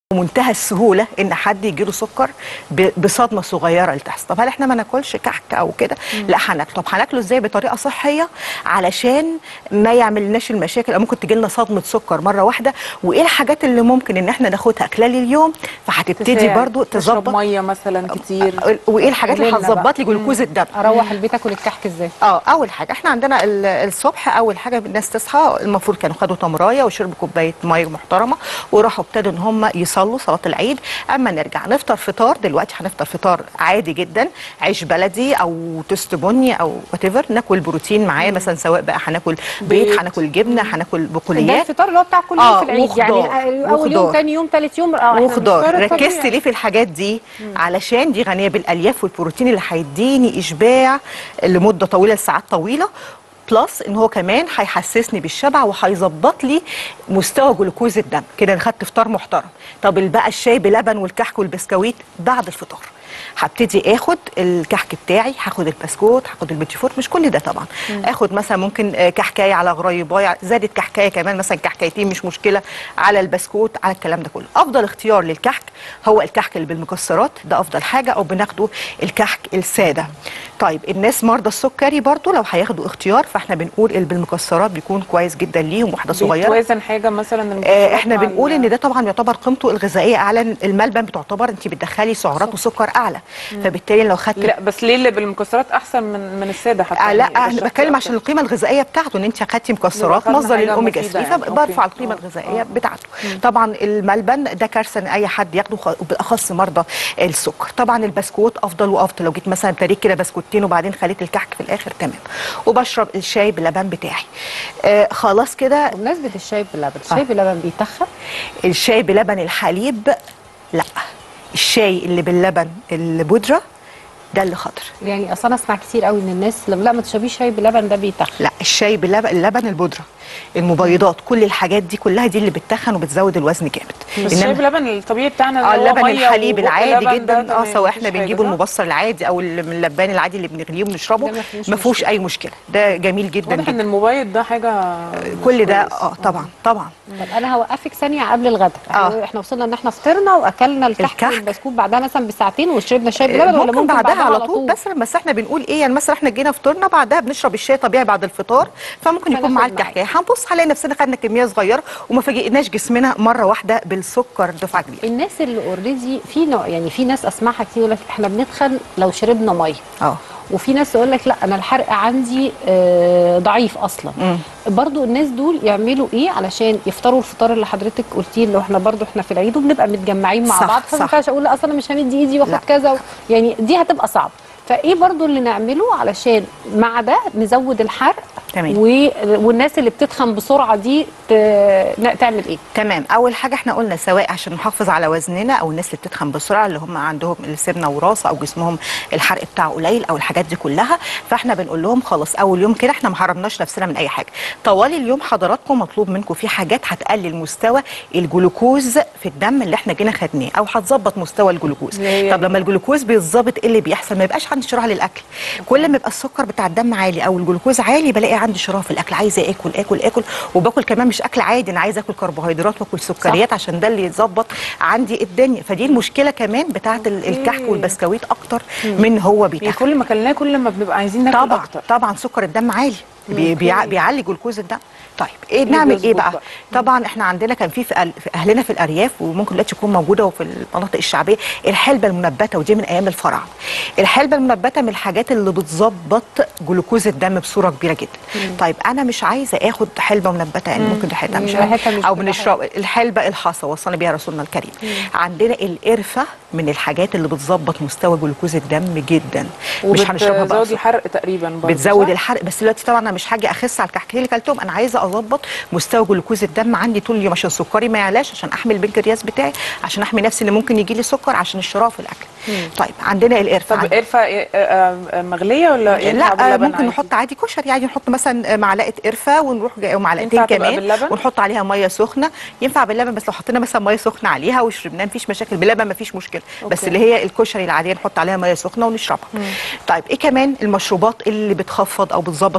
بمنتهى السهوله ان حد يجيله سكر ب- بصدمه صغيره اللي تحصل طب هل احنا ما ناكلش كحك او كده لا هناكله طب هناكله ازاي بطريقه صحيه علشان ما يعملناش المشاكل او ممكن تجي لنا صدمه سكر مره واحده وايه الحاجات اللي ممكن ان احنا ناخدها خلال اليوم فهتبتدي تساعد. برضو تشرب تظبط ميه مثلا كتير وايه الحاجات اللي قولي لنا بقى. هتظبط لي جلوكوز الدم اروح البيت اكل الكحك ازاي اه اول حاجه احنا عندنا ال- الصبح اول حاجه الناس تصحى المفروض كانوا خدوا تمرايه وشربوا كوبايه ميه محترمه وراحوا ابتدوا ان هم يصلوا صلاه العيد اما نرجع نفطر فطار دلوقتي هنفطر فطار عادي جدا عيش بلدي او توست بني او وات ناكل بروتين معاه مثلا سواء بقى هناكل بيض بيض. هناكل جبنه هناكل ده بقوليات الفطار اللي هو بتاع كل يوم آه، في العيد وخضار. يعني اول يوم وخضار. تاني يوم تالت يوم اه إحنا وخضار بنفطر ركزت الطبيعي. ليه في الحاجات دي علشان دي غنيه بالالياف والبروتين اللي هيديني اشباع لمده طويله لساعات طويله بلس ان هو كمان هيحسسني بالشبع وهيظبط لي مستوى جلوكوز الدم كده انا خدت فطار محترم طب بقى الشاي بلبن والكحك والبسكويت بعد الفطار هبتدي اخد الكحك بتاعي هاخد البسكوت هاخد البيتي فور مش كل ده طبعا اخد مثلا ممكن آه، كحكايه على غريبايه زادت كحكايه كمان مثلا كحكايتين مش مشكله على البسكوت على الكلام ده كله افضل اختيار للكحك هو الكحك اللي بالمكسرات ده افضل حاجه او بناخده الكحك الساده طيب الناس مرضى السكري برضو لو هياخدوا اختيار فاحنا بنقول اللي بالمكسرات بيكون كويس جدا ليهم واحده صغيره بيتوازن حاجه مثلا آه، المكسرات احنا مع بنقول ال- ان ده طبعا يعتبر قيمته الغذائيه اعلى الملبن بتعتبر انت بتدخلي سعرات وسكر اعلى فبالتالي لو خدت لا بس ليه اللي بالمكسرات احسن من من الساده حتى آه يعني لا ده انا شكل بتكلم أكتر. عشان القيمه الغذائيه بتاعته ان انت اخدتي مكسرات أخدنا مصدر حاجة للاوميجا مفيدة 3 يعني. فبرفع أوكي. القيمه آه. الغذائيه آه. بتاعته طبعا الملبن ده كارثه ان اي حد ياخده خ- بالاخص مرضى السكر طبعا البسكوت افضل وافضل لو جيت مثلا ابتديت كده بسكوتين وبعدين خليت الكحك في الاخر تمام وبشرب الشاي باللبن بتاعي آه خلاص كده بمناسبه الشاي باللبن الشاي باللبن بيتخن الشاي بلبن الحليب لا الشاي اللي باللبن البودره ده اللي خطر يعني اصل انا اسمع كتير قوي ان الناس لما لا ما تشربيش شاي بلبن ده بيتخن لا الشاي باللبن اللبن البودره المبيضات كل الحاجات دي كلها دي اللي بتتخن وبتزود الوزن جامد بس الشاي بلبن الطبيعي بتاعنا اه اللي هو اللبن مية الحليب وبق العادي لبن جدا ده اه تمام، سواء مفيش احنا حاجة، بنجيبه صح؟ المبصر العادي او ال- من اللبان العادي اللي بنغليه وبنشربه ده ما فيهوش ما فيهوش مشكلة. اي مشكله ده جميل جدا واضح ان جدا المبيض ده حاجه كل مش ده كويس. اه طبعا طبعا طب انا هوقفك ثانيه قبل الغداء آه. احنا وصلنا ان احنا فطرنا واكلنا الكحك الكحك. والبسكوت بعدها مثلا بساعتين وشربنا شاي بلبن ولا ممكن بعدها على طول بس بس احنا بنقول ايه يعني مثلا احنا جينا فطرنا بعدها بنشرب الشاي طبيعي بعد الفطار فممكن يكون فناخد معاه معاه. الكحكايه هنبص هنلاقي نفسنا خدنا كميه صغيره وما فاجئناش جسمنا مره واحده بالسكر دفعه كبيره الناس اللي اوريدي في نوع يعني في ناس اسمعها كتير يقول لك احنا بنتخن لو شربنا ميه اه وفي ناس تقول لك لا انا الحرق عندي آه، ضعيف اصلا مم. برضو الناس دول يعملوا ايه علشان يفطروا الفطار اللي حضرتك قلتيه اللي احنا برضو احنا في العيد وبنبقى متجمعين مع صح، بعض صح. فما ينفعش اقول لا اصل انا مش همد ايدي واخد لا. كذا و... يعني دي هتبقى صعب فايه برضو اللي نعمله علشان مع ده نزود الحرق تمام. و... والناس اللي بتتخن بسرعه دي ت... ن- تعمل ايه تمام اول حاجه احنا قلنا سواء عشان نحافظ على وزننا او الناس اللي بتتخن بسرعه اللي هم عندهم السمنه وراثه او جسمهم الحرق بتاعه قليل او الحاجات دي كلها فاحنا بنقول لهم خلاص اول يوم كده احنا ما حرمناش نفسنا من اي حاجه طوال اليوم حضراتكم مطلوب منكم في حاجات هتقلل مستوى الجلوكوز في الدم اللي احنا جينا خدناه او هتظبط مستوى الجلوكوز هي- طب لما الجلوكوز بيتظبط ايه اللي بيحصل ما يبقاش عندي شراهه للاكل كل ما يبقى السكر بتاع الدم عالي او الجلوكوز عالي بلاقي عندي شراهه في الاكل عايزه اكل اكل اكل وباكل كمان مش اكل عادي انا عايزه اكل كربوهيدرات واكل سكريات عشان ده اللي يظبط عندي الدنيا فدي المشكله كمان بتاعه ال- الكحك والبسكويت اكتر من هو يعني بيتاخد كل ما اكلناه كل ما بنبقى عايزين ناكل طبعا اكتر طبعا سكر الدم عالي بي بيع أوكي. بيعلي جلوكوز الدم طيب ايه إيه نعمل ايه بيظبط بقى بقى؟ طبعا احنا عندنا كان في في أهل- في اهلنا في الارياف وممكن دلوقتي تكون موجوده وفي المناطق الشعبيه الحلبه المنبته ودي من ايام الفراعنه الحلبه المنبته من الحاجات اللي بتظبط جلوكوز الدم بصوره كبيره جدا طيب انا مش عايزه اخد حلبه منبته يعني ممكن ريحتها مش ريحتها مش او بتبقى بنشرب الحلبه الحصى وصلنا بيها رسولنا الكريم عندنا القرفه من الحاجات اللي بتظبط مستوى جلوكوز الدم جدا مش هنشربها بقى بتزودي حرق تقريبا برضه بتزود صح؟ الحرق بس دلوقتي طبعا انا مش هاجي اخس على الكحكتين اللي كلتهم انا عايزه اظبط مستوى جلوكوز الدم عندي طول اليوم عشان سكري ما يعلاش عشان احمي البنكرياس بتاعي عشان احمي نفسي اللي ممكن يجي لي سكر عشان الشراهه في الاكل طيب عندنا القرفه طب عندنا- قرفه آه، آه، مغليه ولا ينفع لا باللبن ممكن عادي؟ نحط عادي كشري عادي نحط مثلا معلقه قرفه ونروح جاي ومعلقتين ينفع تبقى كمان باللبن؟ ونحط عليها ميه سخنه ينفع باللبن بس لو حطينا مثلا ميه سخنه عليها وشربناها مفيش مشاكل باللبن مفيش مشكله بس أوكي. اللي هي الكشري العاديه نحط عليها ميه سخنه ونشربها طيب ايه كمان المشروبات اللي بتخفض او بتظبط مستوى جلوكوز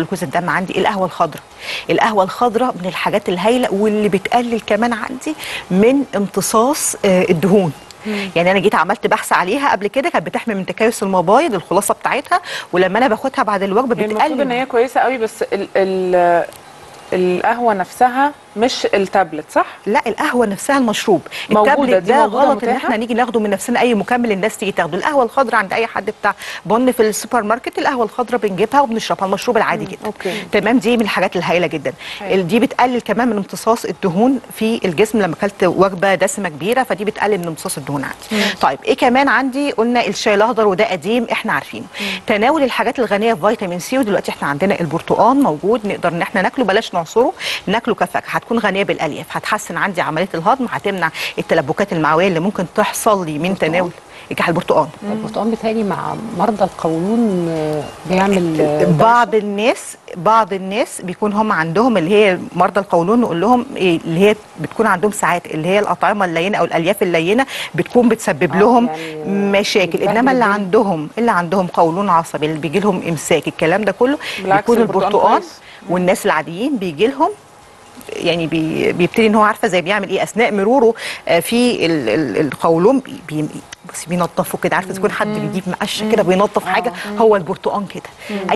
جلوكوز الدم عندي القهوه الخضراء القهوه الخضراء من الحاجات الهايله واللي بتقلل كمان عندي من امتصاص آه، الدهون يعني انا جيت عملت بحث عليها قبل كده كانت بتحمي من تكيس المبايض الخلاصه بتاعتها ولما انا باخدها بعد الوجبه هي المفروض ان بتقلل هي كويسه قوي بس ال ال القهوه نفسها مش التابلت صح لا القهوه نفسها المشروب موجودة، التابلت دي ده موجودة غلط ان متاحة؟ احنا نيجي ناخده من نفسنا اي مكمل الناس تيجي تاخده القهوه الخضراء عند اي حد بتاع بن في السوبر ماركت القهوه الخضراء بنجيبها وبنشربها المشروب العادي جدا أوكي. تمام دي من الحاجات الهائله جدا حلو. ال- دي بتقلل كمان من امتصاص الدهون في الجسم لما اكلت وجبه دسمه كبيره فدي بتقلل من امتصاص الدهون عندي طيب ايه كمان عندي قلنا الشاي الاخضر وده قديم احنا عارفينه تناول الحاجات الغنيه بفيتامين سي ودلوقتي احنا عندنا البرتقال موجود نقدر ان احنا ناكله بلاش نعصره ناكله كفاكهه هتكون غنيه بالالياف هتحسن عندي عمليه الهضم هتمنع التلبكات المعويه اللي ممكن تحصل لي من برتقال؟ تناول البرتقال البرتقال بيتهيألي مع مرضى القولون آه، بيعمل آه، بعض الناس بعض الناس بيكون هم عندهم اللي هي مرضى القولون نقول لهم إيه اللي هي بتكون عندهم ساعات اللي هي الاطعمه اللينه او الالياف اللينه بتكون بتسبب آه، لهم يعني مشاكل بتبهدل انما اللي الدنيا. عندهم اللي عندهم قولون عصبي اللي بيجي لهم امساك الكلام ده كله بالعكس بيكون البرتقال البرتقال كويس. والناس العاديين بيجي لهم يعني بي بيبتدي ان هو عارفه زي بيعمل ايه اثناء مروره آه، في ال- ال- القولون بي بي بس بينظفوا كده عارفه اذا يكون حد بيجيب مقشه كده بينظف حاجه هو البرتقال كده